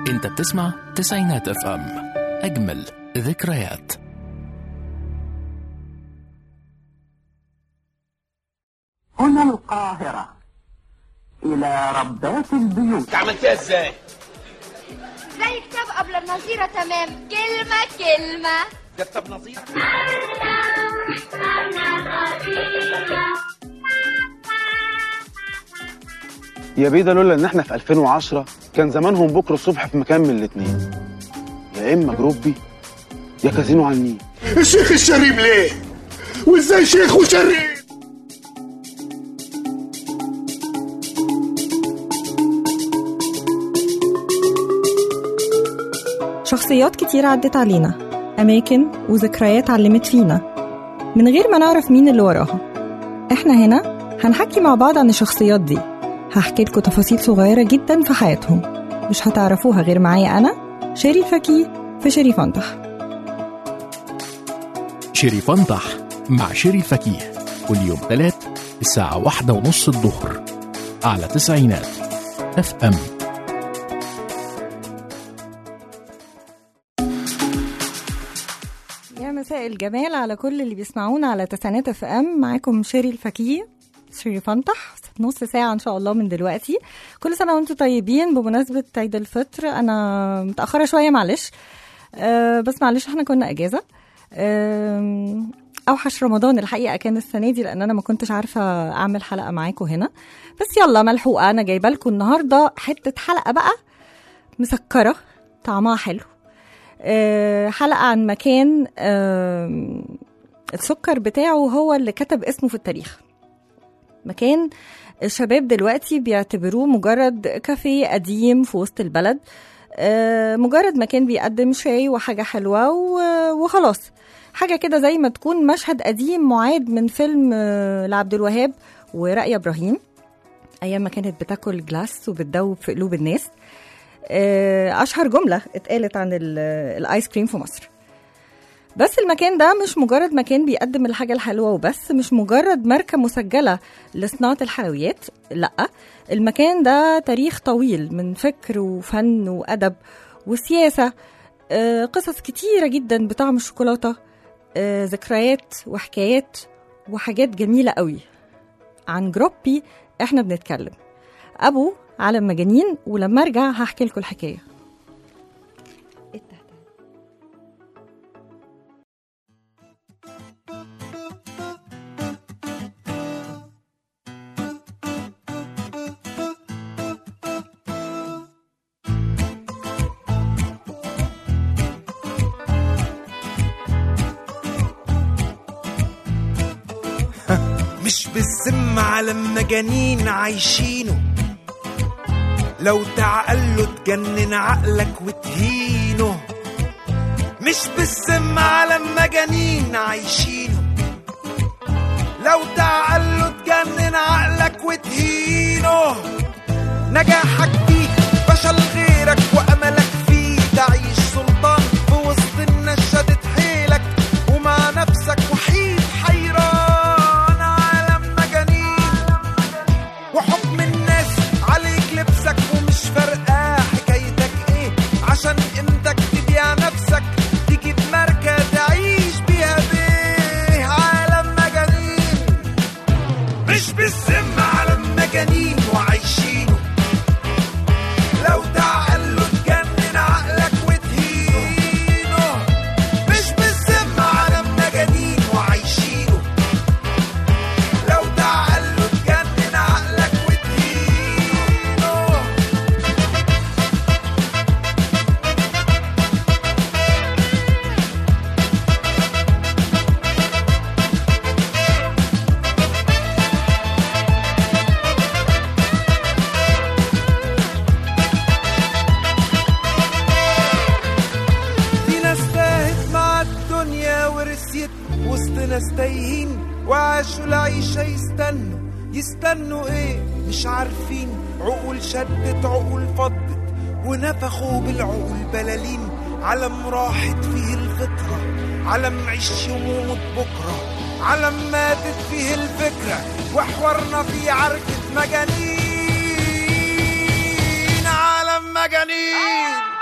انت بتسمع تسعينات اف ام اجمل ذكريات هنا القاهرة إلى ربات البيوت عملتها ازاي؟ زي كتاب قبل النظيرة تمام كلمة كلمة ده كتاب نظير يا بيدا لولا ان احنا في 2010 كان زمانهم بكره الصبح في مكان من الاتنين يا اما جروب بي يا كازينو على النيل الشيخ الشريم ليه؟ وازاي شيخ وشريم؟ شخصيات كتير عدت علينا أماكن وذكريات علمت فينا من غير ما نعرف مين اللي وراها إحنا هنا هنحكي مع بعض عن الشخصيات دي هحكي لكم تفاصيل صغيرة جدا في حياتهم مش هتعرفوها غير معايا أنا شيري الفكي في شيري فنطح شيري فنطح مع شيري الفكيه كل يوم ثلاث الساعة واحدة ونص الظهر على تسعينات اف ام يا مساء الجمال على كل اللي بيسمعونا على تسعينات اف ام معاكم شيري الفكيه شيري فنطح نص ساعة إن شاء الله من دلوقتي كل سنة وأنتم طيبين بمناسبة عيد الفطر أنا متأخرة شوية معلش أه بس معلش احنا كنا أجازة أه أوحش رمضان الحقيقة كان السنة دي لأن أنا ما كنتش عارفة أعمل حلقة معاكم هنا بس يلا ملحوقة أنا جايبة لكم النهاردة حتة حلقة بقى مسكرة طعمها حلو أه حلقة عن مكان أه السكر بتاعه هو اللي كتب اسمه في التاريخ مكان الشباب دلوقتي بيعتبروه مجرد كافيه قديم في وسط البلد آه، مجرد مكان بيقدم شاي وحاجة حلوة و- وخلاص حاجة كده زي ما تكون مشهد قديم معاد من فيلم آه، لعبد الوهاب ورائية إبراهيم أيام ما كانت بتاكل جلاس وبتدوب في قلوب الناس آه، أشهر جملة اتقالت عن ال- الآيس كريم في مصر بس المكان ده مش مجرد مكان بيقدم الحاجة الحلوة وبس مش مجرد ماركة مسجلة لصناعة الحلويات لا المكان ده تاريخ طويل من فكر وفن وأدب وسياسة آه، قصص كتيرة جدا بطعم الشوكولاتة آه، ذكريات وحكايات وحاجات جميلة قوي عن جروبي احنا بنتكلم أبو عالم مجانين ولما ارجع هحكي لكم الحكاية مش بالسم على المجانين عايشينه لو تعقله تجنن عقلك وتهينه مش بالسم على المجانين عايشينه لو تعقله تجنن عقلك وتهينه نجاحك فيه فشل غيرك واملك فيه تعيش سلطان في وسط الناس شدت حيلك ومع نفسك وحيد حيران عالم مجانين وحكم الناس عليك لبسك ومش فارقة حكايتك ايه عشان قيمتك تبيع نفسك تجيب ماركة تعيش بيها بيه عالم مجانين مش بالسم على المجانين وعايشينه لو تعقله تجنن عقلك وتهينه مش بالسم على المجانين وعايشينه لو تعقله تجنن عقلك وتهينه في ناس تاهت مع الدنيا ورثيت وسط ناس تايهين وعاشوا العيشة يستنوا يستنوا ايه مش عارفين عقول شدت عقول فضت ونفخوا بالعقول بلالين علم راحت فيه الفطرة علم عيش يموت بكرة علم ماتت فيه الفكرة وحورنا في عركة مجانين عالم مجانين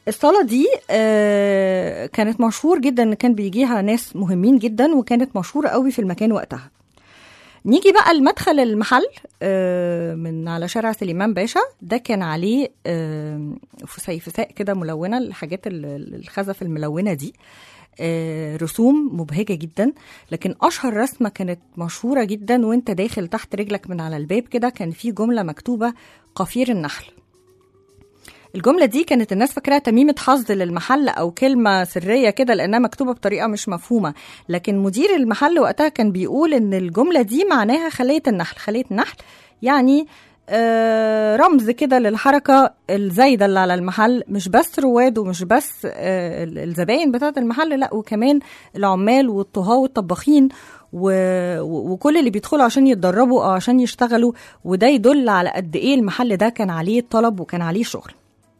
الصالة دي آه، كانت مشهور جدا ان كان بيجيها ناس مهمين جدا وكانت مشهورة قوي في المكان وقتها نيجي بقى المدخل المحل آه، من على شارع سليمان باشا ده كان عليه آه، فسيفساء كده ملونة الحاجات ال- ال- الخزف الملونة دي آه، رسوم مبهجة جدا لكن أشهر رسمة كانت مشهورة جدا وانت داخل تحت رجلك من على الباب كده كان في جملة مكتوبة قفير النحل الجملة دي كانت الناس فاكراها تميمة حظ للمحل أو كلمة سرية كده لأنها مكتوبة بطريقة مش مفهومة لكن مدير المحل وقتها كان بيقول إن الجملة دي معناها خلية النحل خلية النحل يعني آه، رمز كده للحركة الزايدة اللي على المحل مش بس رواد ومش بس آه، ال- الزباين بتاعة المحل لا وكمان العمال والطهاة والطباخين و- و- وكل اللي بيدخلوا عشان يتدربوا أو عشان يشتغلوا وده يدل على قد إيه المحل ده كان عليه طلب وكان عليه شغل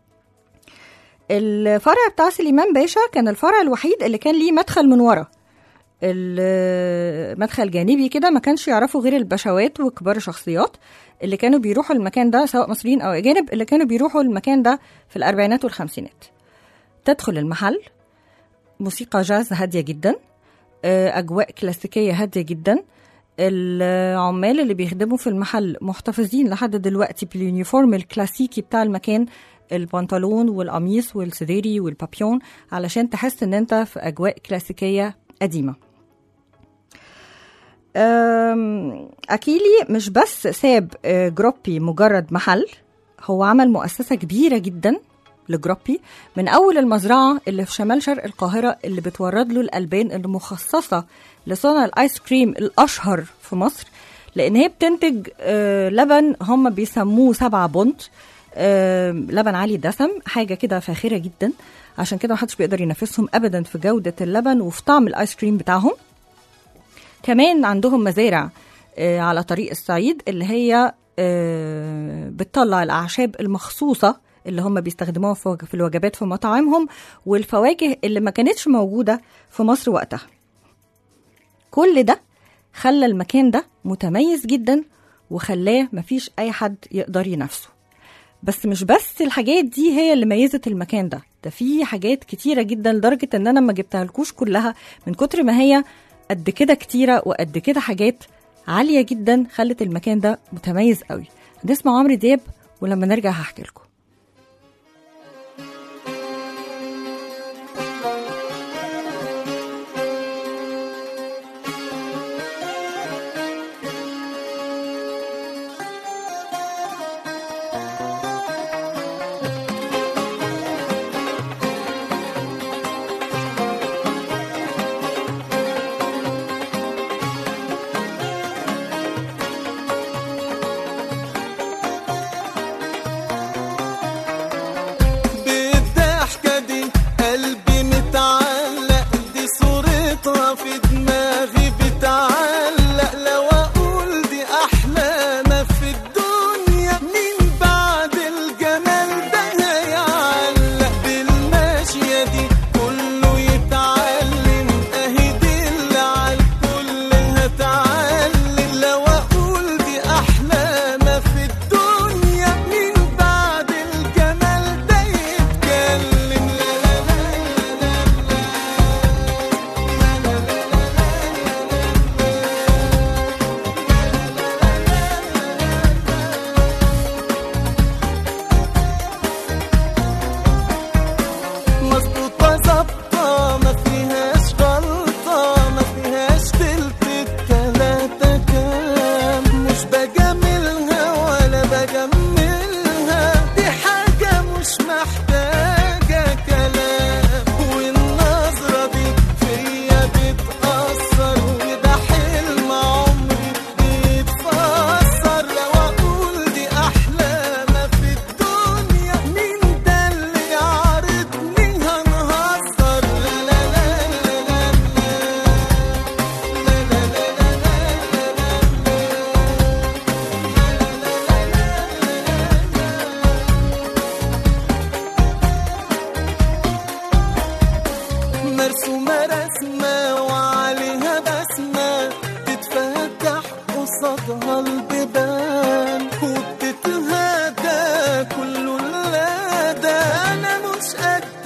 الفرع بتاع سليمان باشا كان الفرع الوحيد اللي كان ليه مدخل من ورا المدخل جانبي كده ما كانش يعرفوا غير البشوات وكبار الشخصيات اللي كانوا بيروحوا المكان ده سواء مصريين او اجانب اللي كانوا بيروحوا المكان ده في الاربعينات والخمسينات تدخل المحل موسيقى جاز هاديه جدا آه، اجواء كلاسيكيه هاديه جدا العمال اللي بيخدموا في المحل محتفظين لحد دلوقتي باليونيفورم الكلاسيكي بتاع المكان البنطلون والقميص والسديري والبابيون علشان تحس ان انت في اجواء كلاسيكيه قديمه أم، أكيلي مش بس ساب آه، جروبي مجرد محل هو عمل مؤسسة كبيرة جدا لجروبي من أول المزرعة اللي في شمال شرق القاهرة اللي بتورد له الألبان المخصصة لصنع الآيس كريم الأشهر في مصر لأن هي بتنتج آه، لبن هم بيسموه سبعة بونت آه، لبن عالي الدسم حاجة كده فاخرة جدا عشان كده محدش بيقدر ينافسهم أبدا في جودة اللبن وفي طعم الآيس كريم بتاعهم كمان عندهم مزارع آه، على طريق الصعيد اللي هي آه، بتطلع الأعشاب المخصوصة اللي هم بيستخدموها في وج- في الوجبات في مطاعمهم والفواكه اللي ما كانتش موجودة في مصر وقتها كل ده خلى المكان ده متميز جدا وخلاه مفيش أي حد يقدر ينافسه بس مش بس الحاجات دي هي اللي ميزت المكان ده ده في حاجات كتيرة جدا لدرجة ان انا ما جبتها لكوش كلها من كتر ما هي قد كده كتيرة وقد كده حاجات عالية جدا خلت المكان ده متميز قوي هنسمع عمرو دياب ولما نرجع هحكي لكم بالضحكة دي قلبي متعلق دي صورتها في دماغي بتعلق لو أقول دي أحلى ما في الدنيا مين بعد الجمال ده هيعلق بالماشية دي كله يتعلم أهي دي اللي عالكل هتعلم لو أقول دي أحلى ما في الدنيا مين بعد الجمال ده يتكلم لا لا لا لا لا مظبوطة ظابطة ما فيهاش غلطة ما فيهاش تلت التلاتة كام مش بجاملها ولا بجملها دي حاجة مش محتاجة كلام والنظرة دي فيا بتأثر وده حلم عمري بيتفسر لو أقول دي أحلى ما في الدنيا مين ده اللي يعرضني هنهزر لا لا لا لا لا لا لا لا لا مرسومة رسمة وعليها بسمة تتفتح قصادها البيبان وبتتهدى كله لا ده أنا مش قد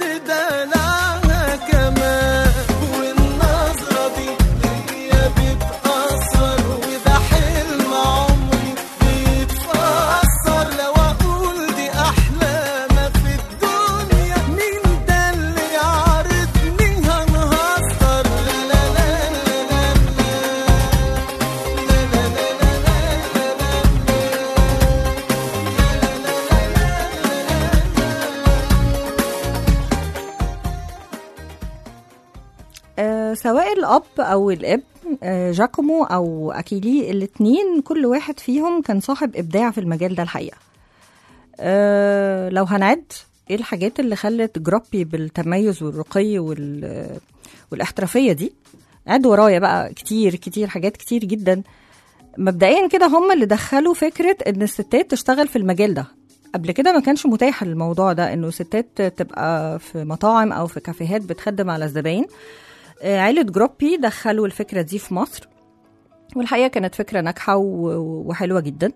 سواء الاب او الاب آه، جاكومو او اكيلي الاثنين كل واحد فيهم كان صاحب ابداع في المجال ده الحقيقه آه، لو هنعد ايه الحاجات اللي خلت جروبي بالتميز والرقي وال والاحترافيه دي عد ورايا بقى كتير كتير حاجات كتير جدا مبدئيا كده هم اللي دخلوا فكره ان الستات تشتغل في المجال ده قبل كده ما كانش متاح الموضوع ده انه ستات تبقى في مطاعم او في كافيهات بتخدم على الزباين آه، عيلة جروبي دخلوا الفكرة دي في مصر والحقيقة كانت فكرة ناجحة و- وحلوة جدا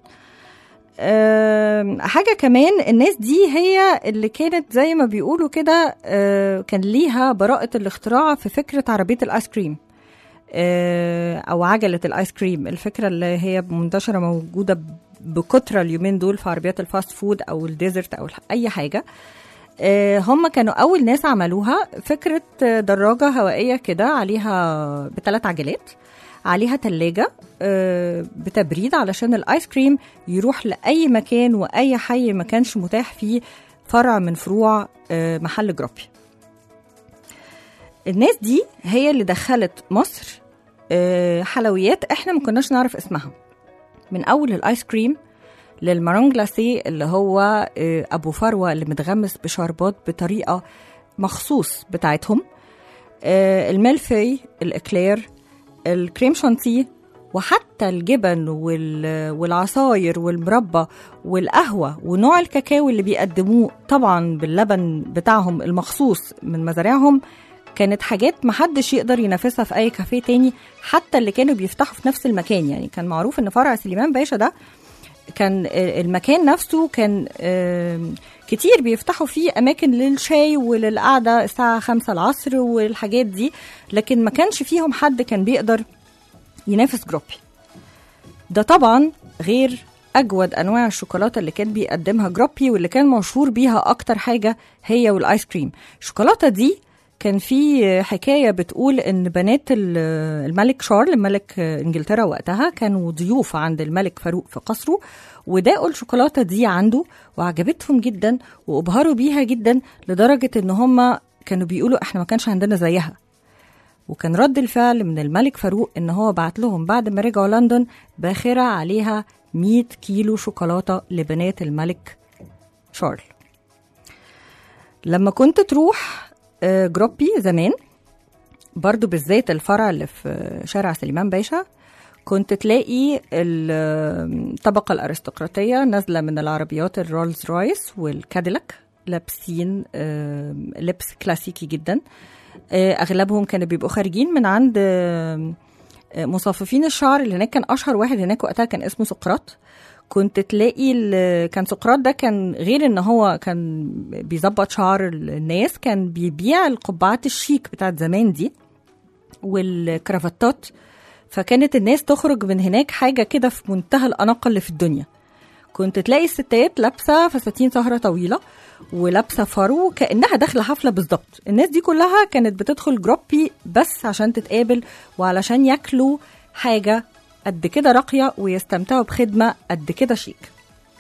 آم، حاجة كمان الناس دي هي اللي كانت زي ما بيقولوا كده آه، كان ليها براءة الاختراع في فكرة عربية الآيس كريم آه، أو عجلة الآيس كريم الفكرة اللي هي منتشرة موجودة ب- بكثرة اليومين دول في عربيات الفاست فود أو الديزرت أو الح- أي حاجة آه، هم كانوا أول ناس عملوها فكرة آه، دراجة هوائية كده عليها بثلاث عجلات عليها تلاجة آه، بتبريد علشان الآيس كريم يروح لأي مكان وأي حي ما كانش متاح فيه فرع من فروع آه، محل جروبي الناس دي هي اللي دخلت مصر آه، حلويات احنا ما كناش نعرف اسمها من اول الايس كريم للمارون جلاسيه اللي هو آه، ابو فروه اللي متغمس بشربات بطريقه مخصوص بتاعتهم آه، الملفي الاكلير الكريم شانتيه وحتى الجبن وال- والعصاير والمربى والقهوة ونوع الكاكاو اللي بيقدموه طبعا باللبن بتاعهم المخصوص من مزارعهم كانت حاجات محدش يقدر ينافسها في أي كافيه تاني حتى اللي كانوا بيفتحوا في نفس المكان يعني كان معروف إن فرع سليمان باشا ده كان المكان نفسه كان آم، كتير بيفتحوا فيه أماكن للشاي وللقعدة الساعة خمسة العصر والحاجات دي لكن ما كانش فيهم حد كان بيقدر ينافس جروبي ده طبعا غير أجود أنواع الشوكولاتة اللي كان بيقدمها جروبي واللي كان مشهور بيها أكتر حاجة هي والآيس كريم الشوكولاتة دي كان في حكاية بتقول إن بنات ال- الملك شارل ملك إنجلترا وقتها كانوا ضيوف عند الملك فاروق في قصره وداقوا الشوكولاتة دي عنده وعجبتهم جدا وأبهروا بيها جدا لدرجة إن هم كانوا بيقولوا إحنا ما كانش عندنا زيها وكان رد الفعل من الملك فاروق ان هو بعت لهم بعد ما رجعوا لندن باخرة عليها 100 كيلو شوكولاتة لبنات الملك شارل لما كنت تروح آه، جروبي زمان برضو بالذات الفرع اللي في شارع سليمان باشا كنت تلاقي ال- الطبقة الأرستقراطية نازلة من العربيات الرولز رويس والكاديلاك لابسين آه، لبس كلاسيكي جدا آه، اغلبهم كانوا بيبقوا خارجين من عند آه، آه، مصففين الشعر اللي هناك كان اشهر واحد هناك وقتها كان اسمه سقراط كنت تلاقي ال- كان سقراط ده كان غير ان هو كان بيظبط شعر الناس كان بيبيع القبعات الشيك بتاعت زمان دي والكرافتات فكانت الناس تخرج من هناك حاجه كده في منتهى الاناقه اللي في الدنيا كنت تلاقي الستات لابسه فساتين سهره طويله ولابسه فرو كانها داخله حفله بالظبط الناس دي كلها كانت بتدخل جروبي بس عشان تتقابل وعلشان ياكلوا حاجه قد كده راقيه ويستمتعوا بخدمه قد كده شيك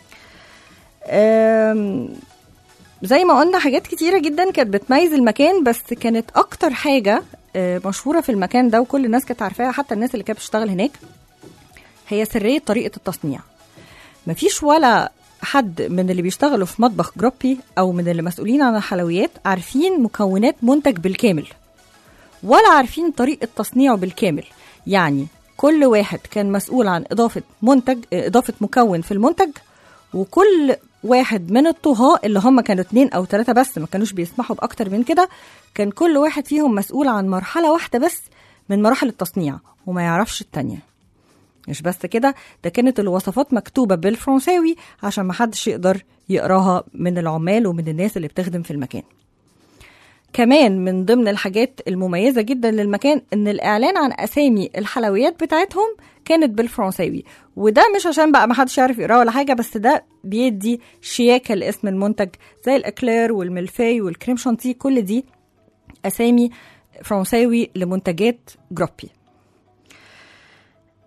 أم، زي ما قلنا حاجات كتيرة جدا كانت بتميز المكان بس كانت أكتر حاجة آه، مشهورة في المكان ده وكل الناس كانت عارفاها حتى الناس اللي كانت بتشتغل هناك هي سرية طريقة التصنيع مفيش ولا حد من اللي بيشتغلوا في مطبخ جروبي أو من اللي مسؤولين عن الحلويات عارفين مكونات منتج بالكامل ولا عارفين طريقة تصنيعه بالكامل يعني كل واحد كان مسؤول عن إضافة منتج إضافة مكون في المنتج وكل واحد من الطهاة اللي هم كانوا اتنين أو تلاتة بس ما كانوش بيسمحوا بأكتر من كده كان كل واحد فيهم مسؤول عن مرحلة واحدة بس من مراحل التصنيع وما يعرفش التانية مش بس كده ده كانت الوصفات مكتوبة بالفرنساوي عشان محدش يقدر يقراها من العمال ومن الناس اللي بتخدم في المكان كمان من ضمن الحاجات المميزة جدا للمكان ان الاعلان عن اسامي الحلويات بتاعتهم كانت بالفرنساوي وده مش عشان بقى محدش يعرف يقراه ولا حاجة بس ده بيدي شياكة لاسم المنتج زي الاكلير والملفاي والكريم شانتيه كل دي اسامي فرنساوي لمنتجات جروبي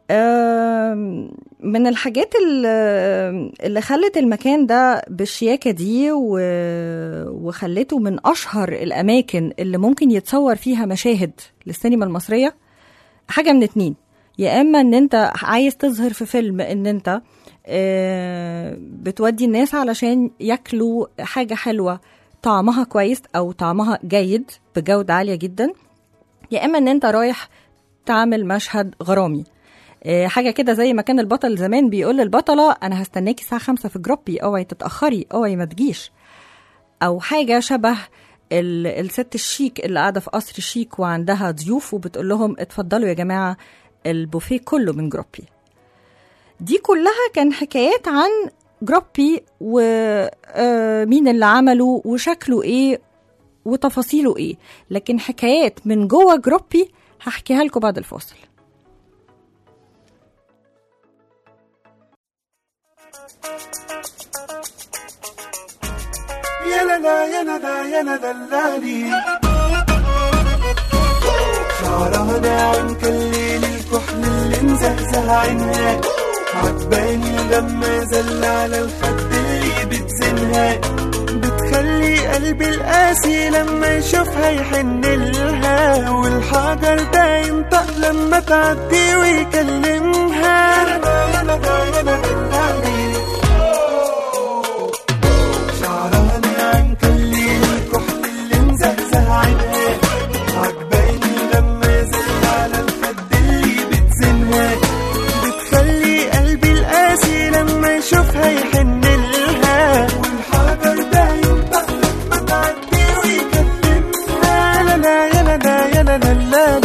آم، من الحاجات ال- اللي خلت المكان ده بالشياكة دي و- وخلته من أشهر الأماكن اللي ممكن يتصور فيها مشاهد للسينما المصرية حاجة من اتنين يا إما إن أنت عايز تظهر في فيلم إن أنت آه، بتودي الناس علشان ياكلوا حاجة حلوة طعمها كويس أو طعمها جيد بجودة عالية جدا يا إما إن أنت رايح تعمل مشهد غرامي آه، حاجه كده زي ما كان البطل زمان بيقول للبطله انا هستناكي الساعه خمسة في جروبي اوعي تتاخري اوعي ما تجيش او حاجه شبه ال- الست الشيك اللي قاعده في قصر شيك وعندها ضيوف وبتقول لهم اتفضلوا يا جماعه البوفيه كله من جروبي دي كلها كان حكايات عن جروبي ومين اللي عمله وشكله ايه وتفاصيله ايه لكن حكايات من جوه جروبي هحكيها لكم بعد الفاصل يا لا لا يا لا لا يا لا دلالي شعرها ناعم كالليل الكحل اللي مزهزه عينها عجباني لما زل على الخد اللي بتزنها بتخلي قلبي القاسي لما يشوفها يحن لها والحجر ده ينطق لما تعدي ويكلمها يا لا يا لا يا لا دلالي شعرها ناعم كالليل الكحل اللي مزهزه عينها عجباني لما زل على الخد اللي بتزنها بتخلي قلبي القاسي لما يشوفها يحن لها والحجر ده ينطق لما تعدي ويكلمها لا لا يا لا لا يا لا لا لا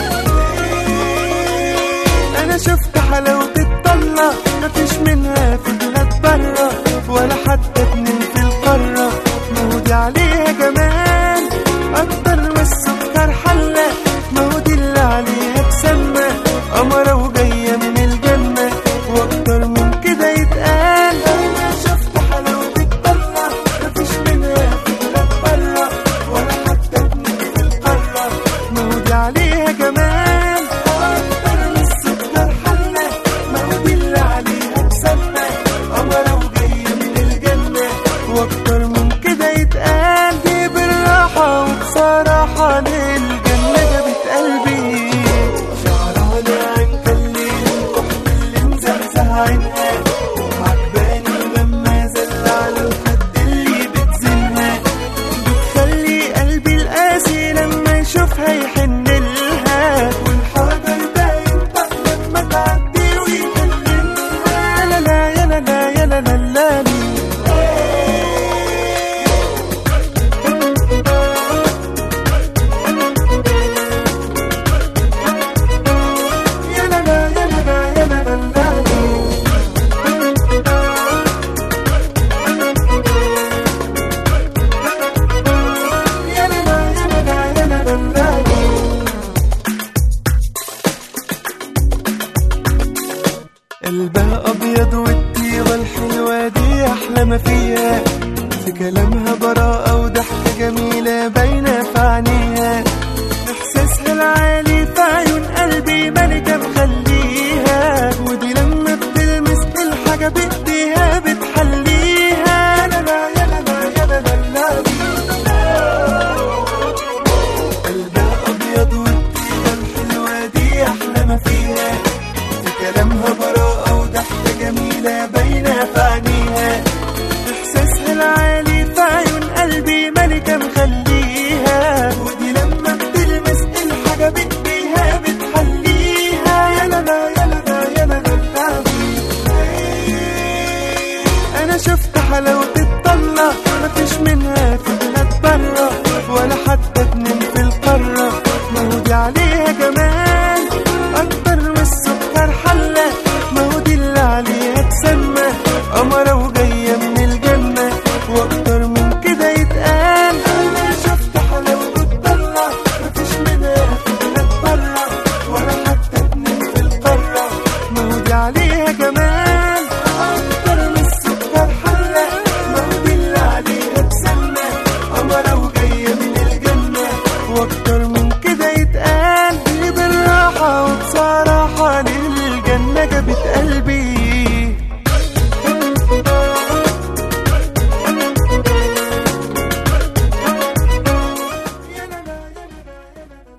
انا شفت حلاوة الطلة مفيش منها في بلاد برا ولا حتى اتنين في القارة مهودي عليها جمال اكتر من السكر حلة مهودي اللي عليها تسمى قمرة وجاية من الجنة واكتر من كده يتقال انا شفت حلاوة الطلة مفيش منها في بلاد برا ولا حتى اتنين في القارة مهودي عليها جمال اكتر من السكر حلة مهودي اللي عليها تسمى قمرة وجاية من الجنة واكتر من كده يتقال دي بالراحة وبصراحة للجنة جابت قلبي شعرها ناعم كالليل الكحل اللي مزهزه عينها عجباني لما زل على الخد اللي بتزنها بتخلي قلبي القاسي لما يشوفها يحن لها والحجر ده ينطق لما تعدي ويكلمها لا لا يا لا لا يا لا لا لا يا لا لا يا لا لا يا لا لا لا يا لا لا يا لا لا يا لا لا لا قلبها ابيض والطيبه الحلوه دي احلى ما فيها في كلامها براءه وضحكه جميله باينه في عينيها احساسها العالي في عيون قلبي ملكه مخليها ودي لما بتلمس الحاجه بايديها بتحليها لا لا يا لا لا يا لا لا لا قلبها ابيض والطيبه الحلوه دي احلى ما فيها في كلامها براءة وضحكة جميلة باينة في عينيها إحساسها العالي في عيون قلبي ملكة مخليها ودي لما بتلمس الحاجة بإيديها بتحليها يا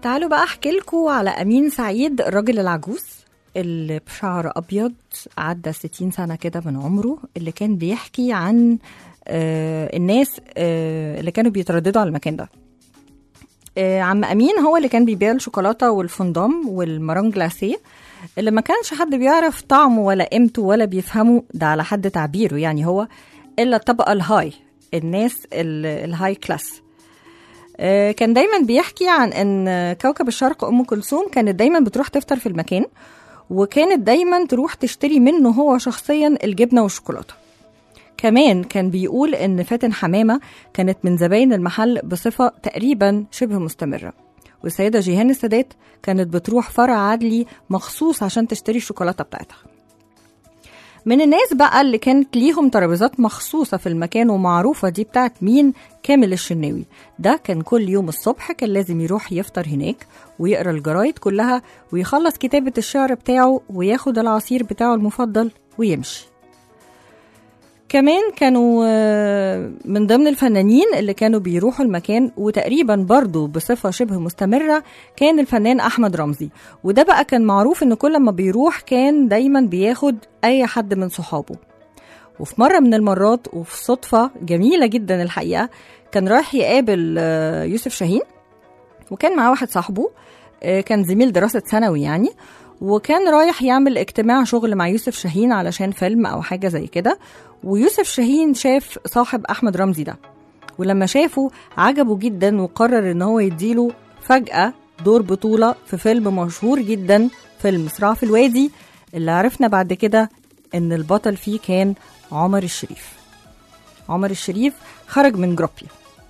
تعالوا بقى احكي لكم على امين سعيد الراجل العجوز اللي بشعر ابيض عدى 60 سنه كده من عمره اللي كان بيحكي عن آه الناس آه اللي كانوا بيترددوا على المكان ده آه عم امين هو اللي كان بيبيع الشوكولاته والفندام والمارون جلاسيه اللي ما كانش حد بيعرف طعمه ولا قيمته ولا بيفهمه ده على حد تعبيره يعني هو الا الطبقه الهاي الناس ال- الهاي كلاس آه، كان دايما بيحكي عن ان كوكب الشرق ام كلثوم كانت دايما بتروح تفطر في المكان وكانت دايما تروح تشتري منه هو شخصيا الجبنه والشوكولاته كمان كان بيقول ان فاتن حمامه كانت من زباين المحل بصفه تقريبا شبه مستمره والسيده جيهان السادات كانت بتروح فرع عدلي مخصوص عشان تشتري الشوكولاته بتاعتها من الناس بقى اللي كانت ليهم ترابيزات مخصوصة في المكان ومعروفة دي بتاعت مين كامل الشناوي ده كان كل يوم الصبح كان لازم يروح يفطر هناك ويقرا الجرايد كلها ويخلص كتابة الشعر بتاعه وياخد العصير بتاعه المفضل ويمشي كمان كانوا آه، من ضمن الفنانين اللي كانوا بيروحوا المكان وتقريبا برضه بصفة شبه مستمرة كان الفنان أحمد رمزي وده بقى كان معروف إن كل ما بيروح كان دايما بياخد أي حد من صحابه وفي مرة من المرات وفي صدفة جميلة جدا الحقيقة كان رايح يقابل آه، يوسف شاهين وكان معاه واحد صاحبه آه، كان زميل دراسة ثانوي يعني وكان رايح يعمل اجتماع شغل مع يوسف شاهين علشان فيلم أو حاجة زي كده ويوسف شاهين شاف صاحب أحمد رمزي ده ولما شافه عجبه جدا وقرر ان هو يديله فجأة دور بطولة في فيلم مشهور جدا فيلم صراع في الوادي اللي عرفنا بعد كده ان البطل فيه كان عمر الشريف عمر الشريف خرج من جروبي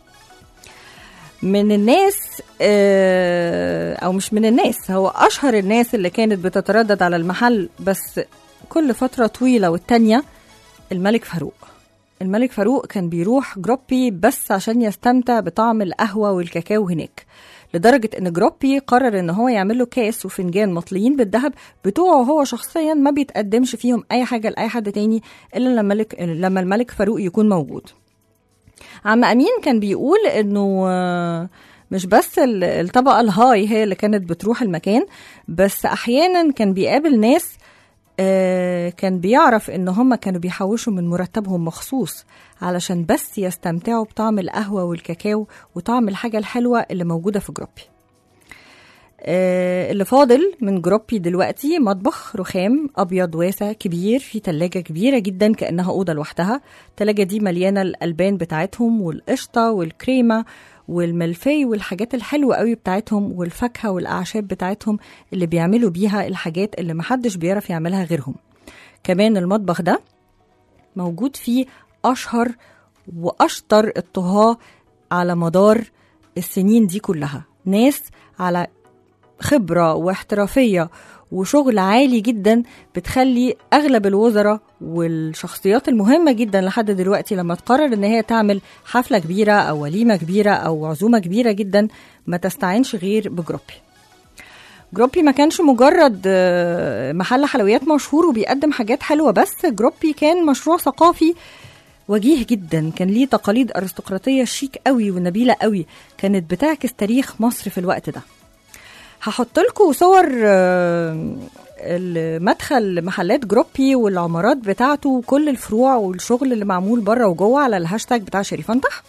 من الناس آه، او مش من الناس هو اشهر الناس اللي كانت بتتردد على المحل بس كل فترة طويلة والتانية الملك فاروق الملك فاروق كان بيروح جروبي بس عشان يستمتع بطعم القهوة والكاكاو هناك لدرجة ان جروبي قرر ان هو يعمل له كاس وفنجان مطليين بالذهب بتوعه هو شخصيا ما بيتقدمش فيهم اي حاجة لأي حد تاني الا لما الملك, لما الملك فاروق يكون موجود عم امين كان بيقول انه آه، مش بس ال- الطبقه الهاي هي اللي كانت بتروح المكان بس احيانا كان بيقابل ناس آه، كان بيعرف ان هم كانوا بيحوشوا من مرتبهم مخصوص علشان بس يستمتعوا بطعم القهوه والكاكاو وطعم الحاجه الحلوه اللي موجوده في جروبي آه، اللي فاضل من جروبي دلوقتي مطبخ رخام ابيض واسع كبير في تلاجة كبيرة جدا كأنها أوضة لوحدها التلاجة دي مليانة الألبان بتاعتهم والقشطة والكريمة والملفي والحاجات الحلوة قوي بتاعتهم والفاكهة والأعشاب بتاعتهم اللي بيعملوا بيها الحاجات اللي محدش بيعرف يعملها غيرهم كمان المطبخ ده موجود فيه أشهر وأشطر الطهاة على مدار السنين دي كلها ناس على خبرة واحترافية وشغل عالي جدا بتخلي أغلب الوزراء والشخصيات المهمة جدا لحد دلوقتي لما تقرر إن هي تعمل حفلة كبيرة أو وليمة كبيرة أو عزومة كبيرة جدا ما تستعينش غير بجروبي جروبي ما كانش مجرد آه، محل حلويات مشهور وبيقدم حاجات حلوة بس جروبي كان مشروع ثقافي وجيه جدا كان ليه تقاليد أرستقراطية شيك قوي ونبيلة قوي كانت بتعكس تاريخ مصر في الوقت ده هحط لكم صور آه، المدخل محلات جروبي والعمارات بتاعته وكل الفروع والشغل اللي معمول بره وجوه على الهاشتاج بتاع شريف انطح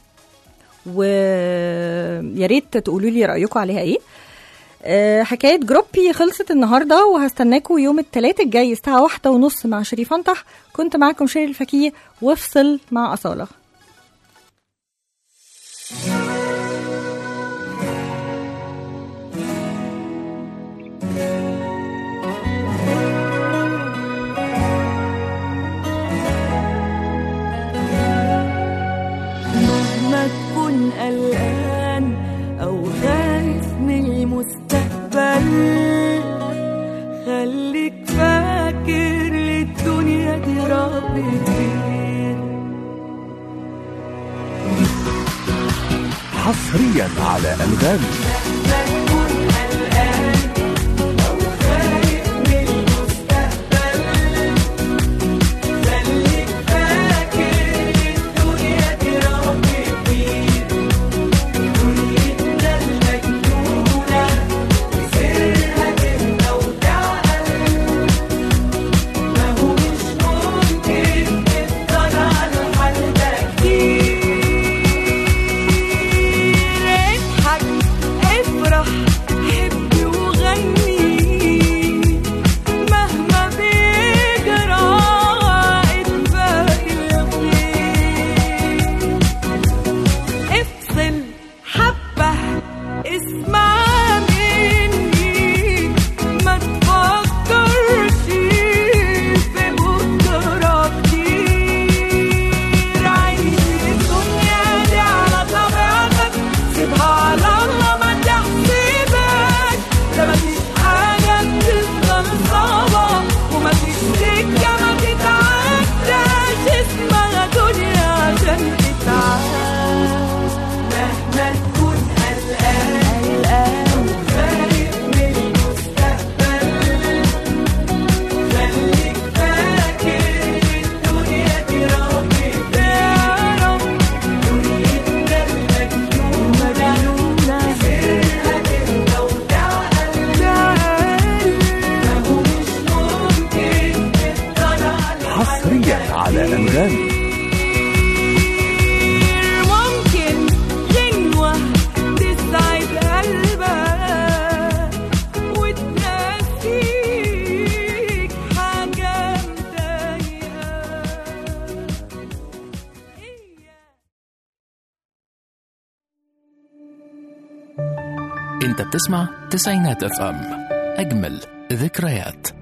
ويا ريت تقولوا لي رايكم عليها ايه آه، حكاية جروبي خلصت النهاردة وهستناكم يوم الثلاث الجاي الساعة واحدة ونص مع شريف انطح كنت معاكم شيري الفكيه وافصل مع أصالة مهما تكون قلقان أو خايف من المستقبل خليك فاكر للدنيا دي رب كبير حصريا على أنغامي مهما تكون قلقان أو خايف من المستقبل خليك فاكر للدنيا دي رب كبير دنيتنا المجنونة اسمع مني ما تفكرش في بكرة كتير عيش الدنيا دي على طبيعتك سيبها على الله ما تحسبك ده مفيش حاجة بتفضل صعبة ومفيش سكة ما تتعداش اسمها دنيا عشان تتعاش مهما تكون قلقان قلقان خايف من المستقبل خليك فاكر الدنيا دي ربك يا رب دنيتنا المجنونة سرها تبقى وتعقل فهو مش ممكن تطلع حصريا على أنغامي ممكن غنوة تسعد قلبك وتنسيك حاجة مضايقاك انت بتسمع تسعينات اف ام اجمل ذكريات